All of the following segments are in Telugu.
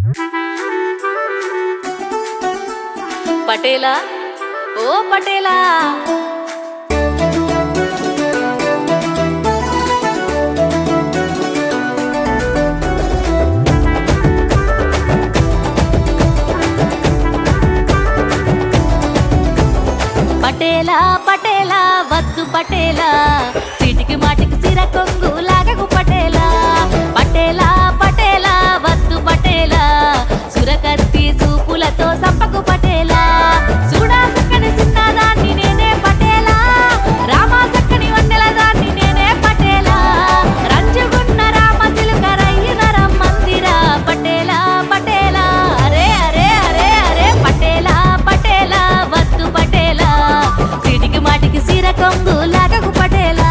పటేలా ఓ పటేలా పటేలా పటేలా వద్దు పటేలా సిటికి మాటికి సిర కొంగు లాగకు పటేలా పటేలా పటేలా వద్దు పటేలా సురకత్తి చూపులతో సంపకు పటేలా చూడా సక్కని చిన్నదాన్ని నేనే పటేలా రామా సక్కని వందెల దాన్ని నేనే పటేలా రంజుగున్న రామ చిలుక రయ్యిన రమ్మందిరా పటేలా పటేలా అరే అరే అరే అరే పటేలా పటేలా వద్దు పటేలా సిటికి మాటికి సిర కొంగు లాగకు పటేలా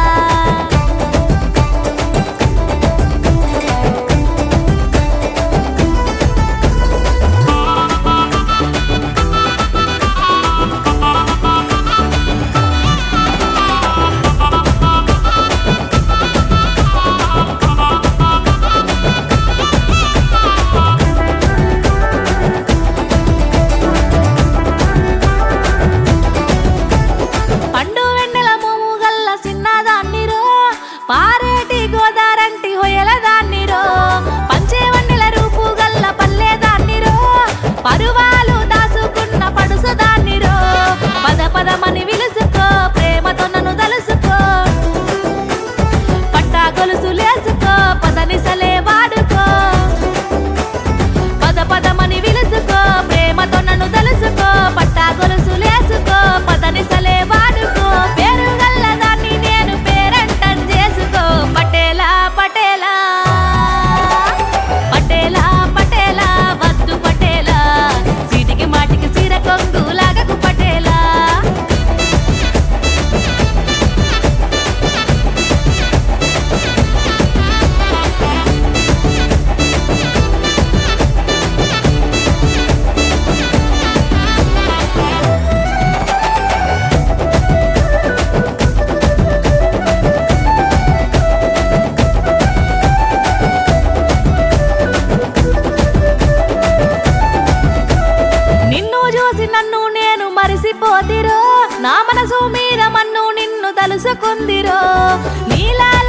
పండు వెన్నెల మోము గల్ల సిన్నదాన్నిరో పారేటి గోదారంటి హొయల దాన్నిరో పంచే వన్నెల రూపు గల్ల పల్లె దాన్నిరో పరువాలు దాసుకున్న పడుసు దాన్నిరో పద పదమని విలుసుకో ప్రేమతో నన్ను తలుసుకో పట్టా గొలుసు లేసుకో పదనిసలే వాడుకో పద పదమని విలుసుకో ప్రేమతో నన్ను తలుసుకో పట్టా గొలుసు లేసుకో పదనిసలే వాడుకో పేరు గల్ల దాన్ని నేను పేరంటం చేసుకో పటేలా పటేలా పటేలా పటేలా వద్దు పటేలా సీటికి మాటికి సీర కొంగు లాగకు పటేలా నిన్ను చూసి నన్ను నేను మరిసిపోతిరో నా మనసు మీద మన్ను నిన్ను తలుసుకుందిరో నీలాల